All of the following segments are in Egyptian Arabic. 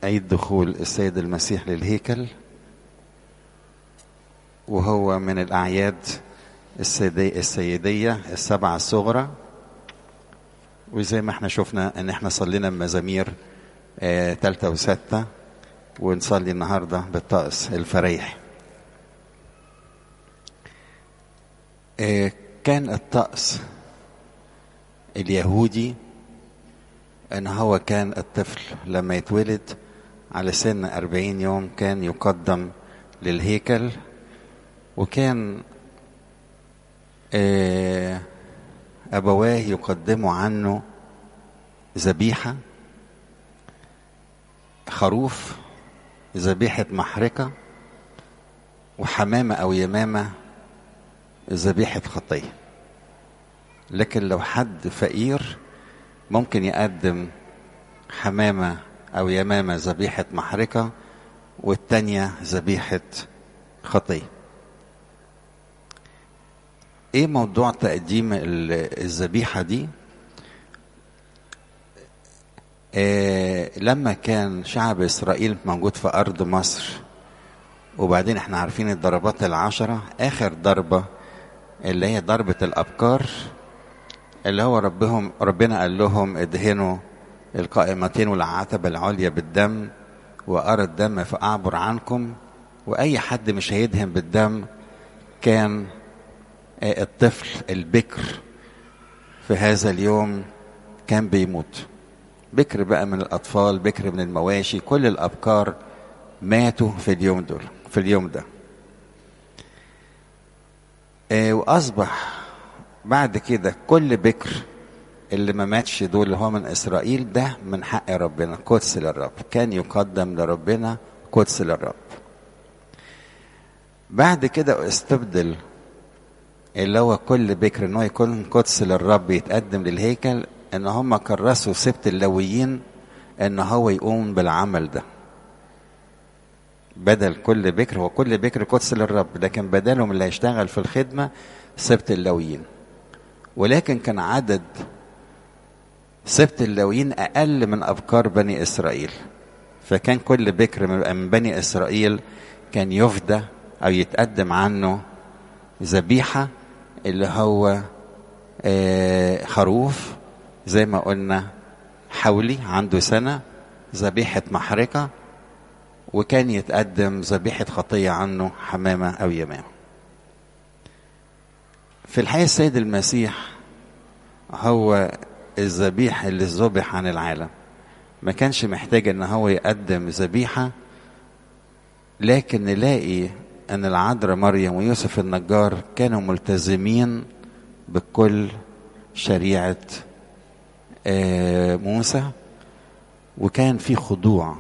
عيد دخول السيد المسيح للهيكل وهو من الأعياد السيدي السيدية السبعة الصغرى وزي ما احنا شفنا ان احنا صلينا بمزامير آه تالتة وستة ونصلي النهاردة بالطقس الفريح آه كان الطقس اليهودي ان هو كان الطفل لما يتولد على سن أربعين يوم كان يقدم للهيكل وكان آه أبواه يقدموا عنه ذبيحة خروف ذبيحة محرقة وحمامة أو يمامة ذبيحة خطية لكن لو حد فقير ممكن يقدم حمامة أو يمامة ذبيحة محرقة والتانية ذبيحة خطية ايه موضوع تقديم الذبيحة دي آه لما كان شعب اسرائيل موجود في ارض مصر وبعدين احنا عارفين الضربات العشرة اخر ضربة اللي هي ضربة الابكار اللي هو ربهم ربنا قال لهم ادهنوا القائمتين والعتبة العليا بالدم وأرى الدم فأعبر عنكم وأي حد مش هيدهن بالدم كان الطفل البكر في هذا اليوم كان بيموت بكر بقى من الأطفال بكر من المواشي كل الأبكار ماتوا في اليوم دول في اليوم ده وأصبح بعد كده كل بكر اللي ما ماتش دول اللي هو من إسرائيل ده من حق ربنا قدس للرب كان يقدم لربنا قدس للرب بعد كده استبدل اللي هو كل بكر ان هو يكون قدس للرب يتقدم للهيكل ان هم كرسوا سبت اللويين ان هو يقوم بالعمل ده بدل كل بكر هو كل بكر قدس للرب لكن بدلهم اللي هيشتغل في الخدمة سبت اللويين ولكن كان عدد سبت اللويين أقل من أبكار بني إسرائيل فكان كل بكر من بني إسرائيل كان يفدى أو يتقدم عنه ذبيحة اللي هو آه خروف زي ما قلنا حولي عنده سنة ذبيحة محرقة وكان يتقدم ذبيحة خطية عنه حمامة أو يمامة في الحقيقة السيد المسيح هو الذبيح اللي ذبح عن العالم ما كانش محتاج ان هو يقدم ذبيحة لكن نلاقي ان العذراء مريم ويوسف النجار كانوا ملتزمين بكل شريعة موسى وكان في خضوع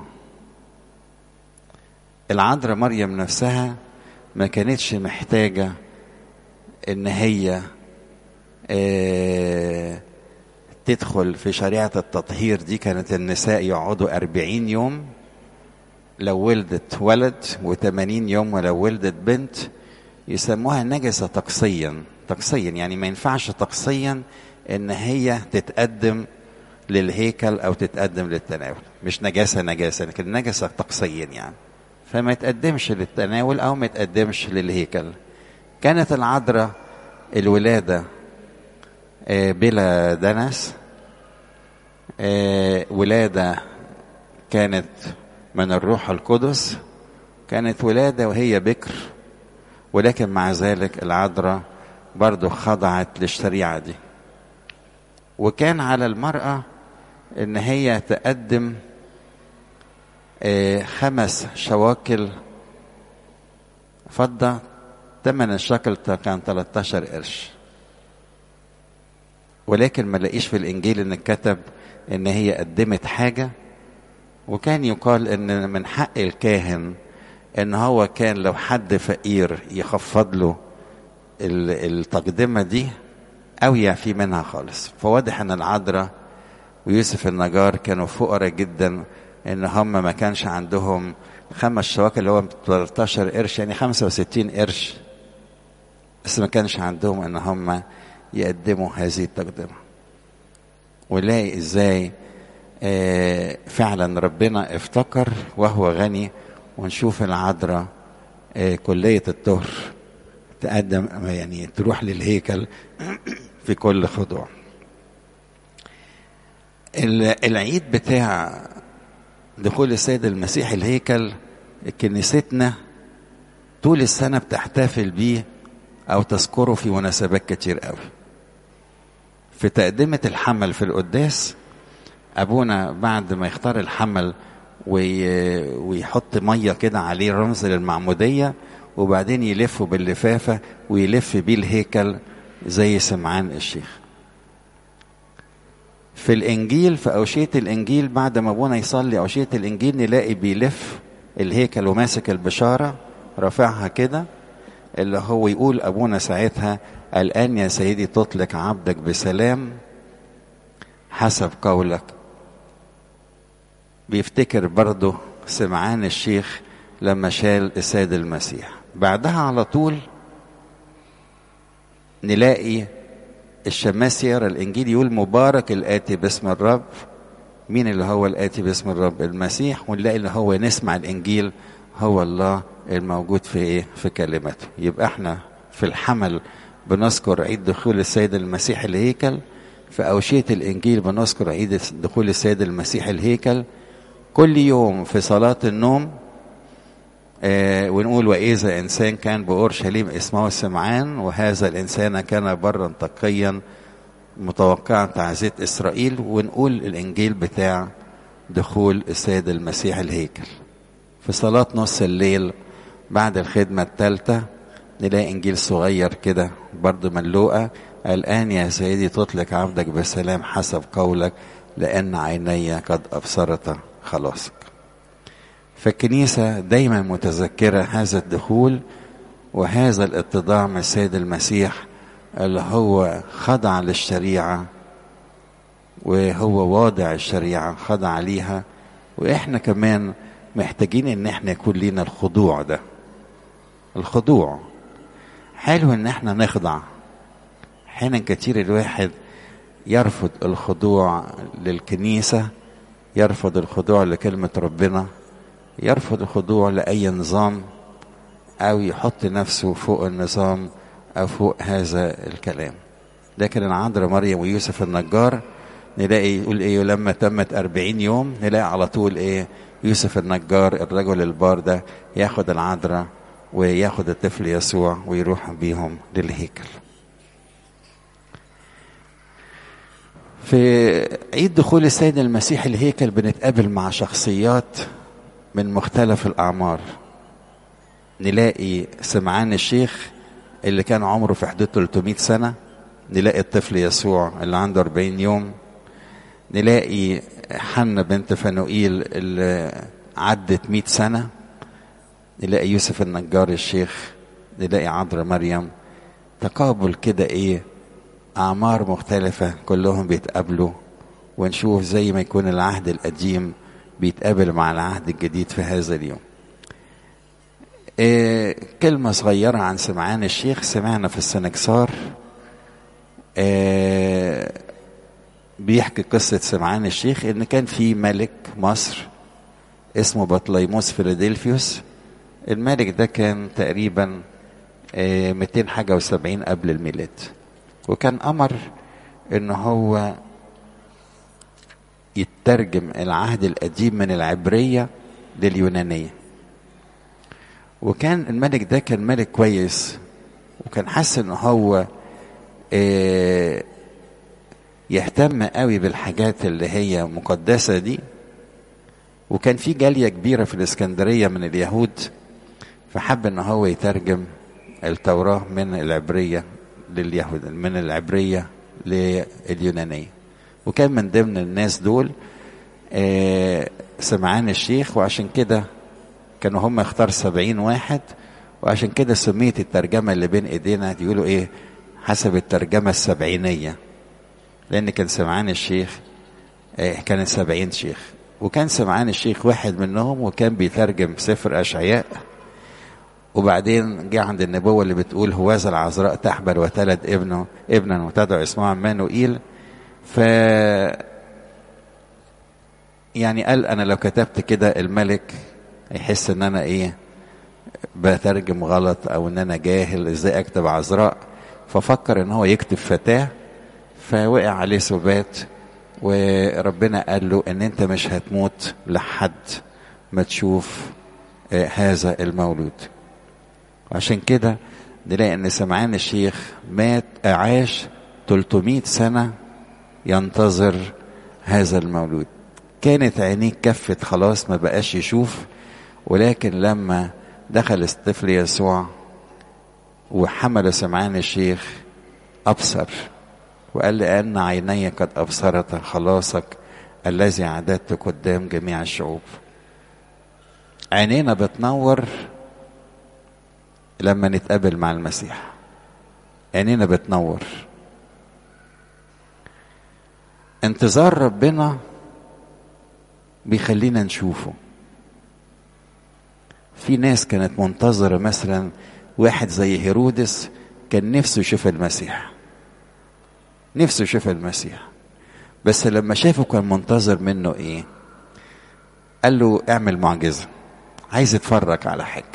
العذراء مريم نفسها ما كانتش محتاجة ان هي تدخل في شريعة التطهير دي كانت النساء يقعدوا أربعين يوم لو ولدت ولد وثمانين يوم ولو ولدت بنت يسموها نجسة طقسيا طقسيا يعني ما ينفعش طقسيا ان هي تتقدم للهيكل او تتقدم للتناول مش نجاسة نجاسة لكن نجسة طقسيا يعني فما يتقدمش للتناول او ما يتقدمش للهيكل كانت العذراء الولادة بلا دنس ولادة كانت من الروح القدس كانت ولادة وهي بكر ولكن مع ذلك العذراء برضو خضعت للشريعة دي وكان على المرأة ان هي تقدم خمس شواكل فضة ثمن الشكل كان 13 قرش ولكن ما لاقيش في الانجيل ان كتب ان هي قدمت حاجه وكان يقال ان من حق الكاهن ان هو كان لو حد فقير يخفض له التقدمه دي او يعفي منها خالص فواضح ان العذراء ويوسف النجار كانوا فقراء جدا ان هم ما كانش عندهم خمس شواكل اللي هو 13 قرش يعني 65 قرش بس ما كانش عندهم ان هم يقدموا هذه التقدمة ونلاقي ازاي آه فعلا ربنا افتكر وهو غني ونشوف العذراء آه كلية الطهر تقدم يعني تروح للهيكل في كل خضوع العيد بتاع دخول السيد المسيح الهيكل كنيستنا طول السنة بتحتفل بيه أو تذكره في مناسبات كتير قوي في تقدمة الحمل في القداس أبونا بعد ما يختار الحمل ويحط مية كده عليه رمز للمعمودية وبعدين يلفه باللفافة ويلف بيه الهيكل زي سمعان الشيخ في الإنجيل في أوشية الإنجيل بعد ما أبونا يصلي أوشية الإنجيل نلاقي بيلف الهيكل وماسك البشارة رافعها كده اللي هو يقول أبونا ساعتها الآن يا سيدي تطلق عبدك بسلام حسب قولك بيفتكر برضه سمعان الشيخ لما شال السيد المسيح بعدها على طول نلاقي الشماس يقرا الانجيل يقول مبارك الاتي باسم الرب مين اللي هو الاتي باسم الرب المسيح ونلاقي اللي هو نسمع الانجيل هو الله الموجود في ايه في كلمته يبقى احنا في الحمل بنذكر عيد دخول السيد المسيح الهيكل في أوشية الإنجيل بنذكر عيد دخول السيد المسيح الهيكل كل يوم في صلاة النوم آه ونقول وإذا إنسان كان بأورشليم اسمه سمعان وهذا الإنسان كان برا تقيا متوقعا تعزية إسرائيل ونقول الإنجيل بتاع دخول السيد المسيح الهيكل في صلاة نص الليل بعد الخدمة الثالثة نلاقي إنجيل صغير كده برضه من لوقا الآن يا سيدي تطلق عبدك بسلام حسب قولك لأن عيني قد أبصرت خلاصك فالكنيسة دايما متذكرة هذا الدخول وهذا الاتضاع من السيد المسيح اللي هو خضع للشريعة وهو واضع الشريعة خضع ليها وإحنا كمان محتاجين إن إحنا يكون لينا الخضوع ده الخضوع حلو إن إحنا نخضع حين كتير الواحد يرفض الخضوع للكنيسة يرفض الخضوع لكلمة ربنا يرفض الخضوع لأي نظام أو يحط نفسه فوق النظام أو فوق هذا الكلام لكن العذراء مريم ويوسف النجار نلاقي يقول إيه لما تمت أربعين يوم نلاقي على طول إيه يوسف النجار الرجل البار ده ياخد العذراء وياخد الطفل يسوع ويروح بيهم للهيكل في عيد دخول السيد المسيح الهيكل بنتقابل مع شخصيات من مختلف الأعمار نلاقي سمعان الشيخ اللي كان عمره في حدود 300 سنة نلاقي الطفل يسوع اللي عنده 40 يوم نلاقي حنة بنت فنوئيل اللي عدت 100 سنة نلاقي يوسف النجار الشيخ نلاقي عذراء مريم تقابل كده ايه أعمار مختلفة كلهم بيتقابلوا ونشوف زي ما يكون العهد القديم بيتقابل مع العهد الجديد في هذا اليوم إيه كلمة صغيرة عن سمعان الشيخ سمعنا في السنكسار إيه بيحكي قصة سمعان الشيخ إن كان في ملك مصر اسمه بطليموس فيلادلفيوس الملك ده كان تقريبا إيه 200 حاجة وسبعين قبل الميلاد وكان أمر إن هو يترجم العهد القديم من العبرية لليونانية وكان الملك ده كان ملك كويس وكان حاسس ان هو اه يهتم قوي بالحاجات اللي هي مقدسة دي وكان في جالية كبيرة في الإسكندرية من اليهود فحب ان هو يترجم التوراة من العبرية لليهود من العبرية لليونانية وكان من ضمن الناس دول آه سمعان الشيخ وعشان كده كانوا هم اختار سبعين واحد وعشان كده سميت الترجمة اللي بين ايدينا يقولوا ايه حسب الترجمة السبعينية لان كان سمعان الشيخ آه كان سبعين شيخ وكان سمعان الشيخ واحد منهم وكان بيترجم سفر اشعياء وبعدين جه عند النبوة اللي بتقول هوذا العذراء تحبل وتلد ابنه ابنا وتدعو اسمه عمانوئيل ف يعني قال انا لو كتبت كده الملك هيحس ان انا ايه بترجم غلط او ان انا جاهل ازاي اكتب عذراء ففكر ان هو يكتب فتاه فوقع عليه سبات وربنا قال له ان انت مش هتموت لحد ما تشوف هذا المولود عشان كده نلاقي ان سمعان الشيخ مات عاش 300 سنه ينتظر هذا المولود كانت عينيه كفت خلاص ما بقاش يشوف ولكن لما دخل الطفل يسوع وحمل سمعان الشيخ أبصر وقال لأن عيني قد أبصرت خلاصك الذي عددت قدام جميع الشعوب عينينا بتنور لما نتقابل مع المسيح عينينا بتنور انتظار ربنا بيخلينا نشوفه في ناس كانت منتظرة مثلا واحد زي هيرودس كان نفسه يشوف المسيح نفسه يشوف المسيح بس لما شافه كان منتظر منه ايه قال له اعمل معجزة عايز يتفرج على حاجة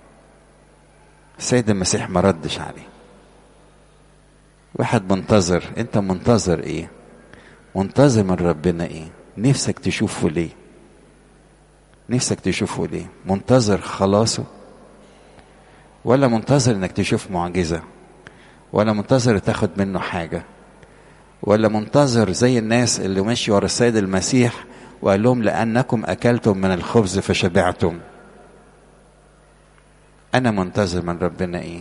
السيد المسيح ما ردش عليه واحد منتظر انت منتظر ايه منتظر من ربنا ايه نفسك تشوفه ليه نفسك تشوفه ليه منتظر خلاصه ولا منتظر انك تشوف معجزة ولا منتظر تاخد منه حاجة ولا منتظر زي الناس اللي ماشي ورا السيد المسيح وقال لهم لأنكم أكلتم من الخبز فشبعتم أنا منتظر من ربنا إيه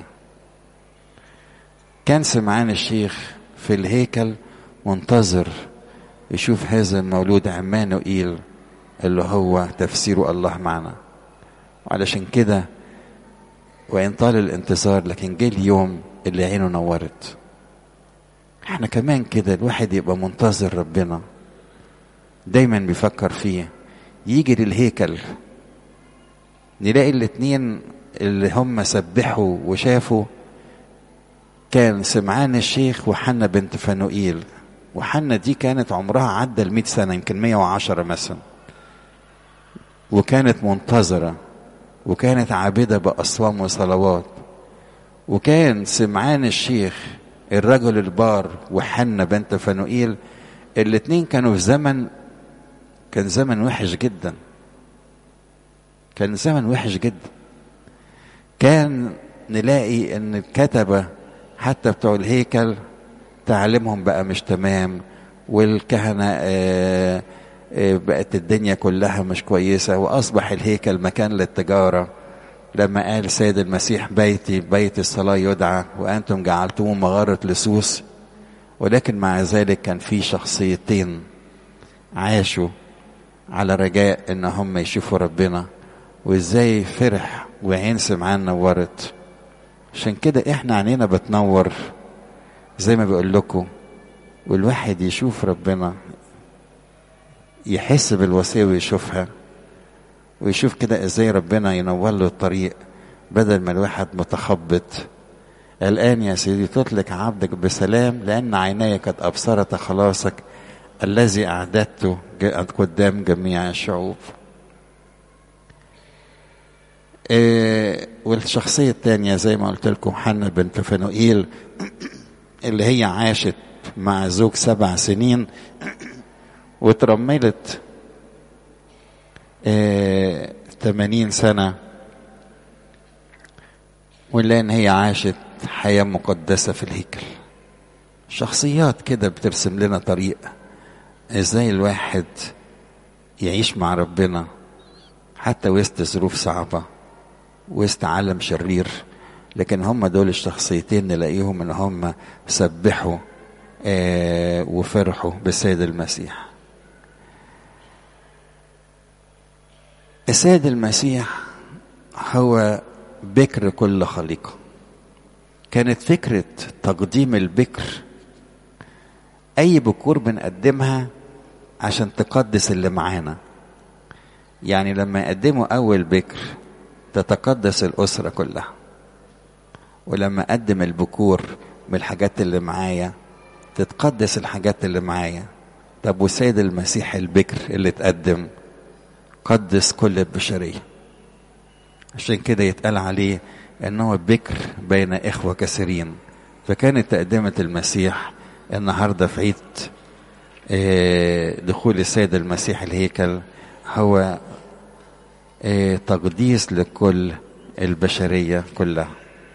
كان سمعان الشيخ في الهيكل منتظر يشوف هذا المولود عمانوئيل اللي هو تفسيره الله معنا وعلشان كده وإن طال الانتظار لكن جه اليوم اللي عينه نورت احنا كمان كده الواحد يبقى منتظر ربنا دايما بيفكر فيه يجي للهيكل نلاقي الاتنين اللي هم سبحوا وشافوا كان سمعان الشيخ وحنا بنت فنوئيل وحنا دي كانت عمرها عدى المئة سنة يمكن مية وعشرة مثلا وكانت منتظرة وكانت عابدة بأصوام وصلوات وكان سمعان الشيخ الرجل البار وحنا بنت فنوئيل الاتنين كانوا في زمن كان زمن وحش جدا كان زمن وحش جدا كان نلاقي ان الكتبة حتى بتوع الهيكل تعليمهم بقى مش تمام والكهنة آه بقت الدنيا كلها مش كويسة وأصبح الهيكل مكان للتجارة لما قال سيد المسيح بيتي بيت الصلاة يدعى وأنتم جعلتموه مغارة لصوص ولكن مع ذلك كان في شخصيتين عاشوا على رجاء ان هم يشوفوا ربنا وازاي فرح وعين سمعان نورت عشان كده احنا عينينا بتنور زي ما بقول لكم والواحد يشوف ربنا يحس بالوصية ويشوفها ويشوف كده ازاي ربنا ينور له الطريق بدل ما الواحد متخبط الآن يا سيدي تطلق عبدك بسلام لأن عيني قد أبصرت خلاصك الذي أعددته قدام جميع الشعوب إيه والشخصية الثانية زي ما قلت لكم حنا بنت فنوئيل اللي هي عاشت مع زوج سبع سنين وترملت إيه 80 سنة ونلاقي ان هي عاشت حياة مقدسة في الهيكل شخصيات كده بترسم لنا طريق ازاي الواحد يعيش مع ربنا حتى وسط ظروف صعبة وسط عالم شرير لكن هم دول الشخصيتين نلاقيهم ان هم سبحوا آه وفرحوا بالسيد المسيح السيد المسيح هو بكر كل خليقه كانت فكرة تقديم البكر أي بكور بنقدمها عشان تقدس اللي معانا يعني لما يقدموا أول بكر تتقدس الأسرة كلها ولما أقدم البكور من الحاجات اللي معايا تتقدس الحاجات اللي معايا طب والسيد المسيح البكر اللي اتقدم قدس كل البشرية عشان كده يتقال عليه انه بكر بين اخوة كثيرين فكانت تقدمة المسيح النهاردة في عيد دخول السيد المسيح الهيكل هو تقديس لكل البشرية كلها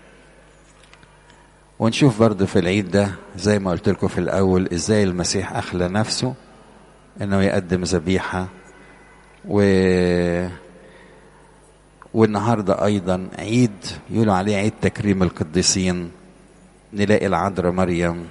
ونشوف برضه في العيد ده زي ما قلت لكم في الأول إزاي المسيح أخلى نفسه إنه يقدم ذبيحة و والنهارده أيضا عيد يقولوا عليه عيد تكريم القديسين نلاقي العذراء مريم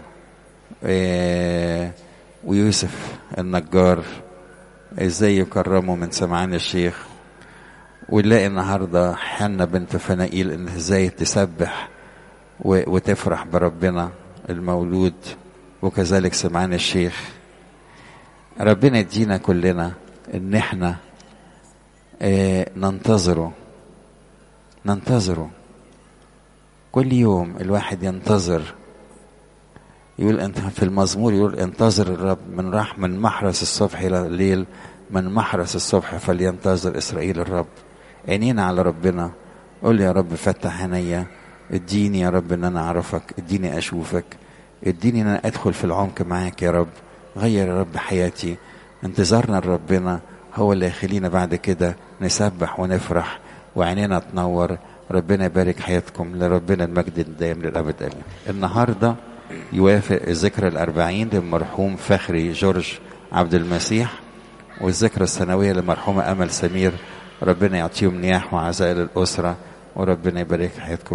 ويوسف النجار ازاي يكرموا من سمعان الشيخ ونلاقي النهارده حنا بنت فنائيل ان ازاي تسبح وتفرح بربنا المولود وكذلك سمعان الشيخ ربنا يدينا كلنا ان احنا اه ننتظره ننتظره كل يوم الواحد ينتظر يقول انت في المزمور يقول انتظر الرب من راح من محرس الصبح الى الليل من محرس الصبح فلينتظر اسرائيل الرب عينينا على ربنا قول يا رب فتح عينيا اديني يا رب ان انا اعرفك اديني اشوفك اديني ان انا ادخل في العمق معاك يا رب غير يا رب حياتي انتظارنا لربنا هو اللي يخلينا بعد كده نسبح ونفرح وعينينا تنور ربنا يبارك حياتكم لربنا المجد الدائم للابد امين النهارده يوافق الذكرى الأربعين للمرحوم فخري جورج عبد المسيح والذكرى السنوية للمرحومة أمل سمير ربنا يعطيهم نياح وعزاء للأسرة وربنا يبارك حياتكم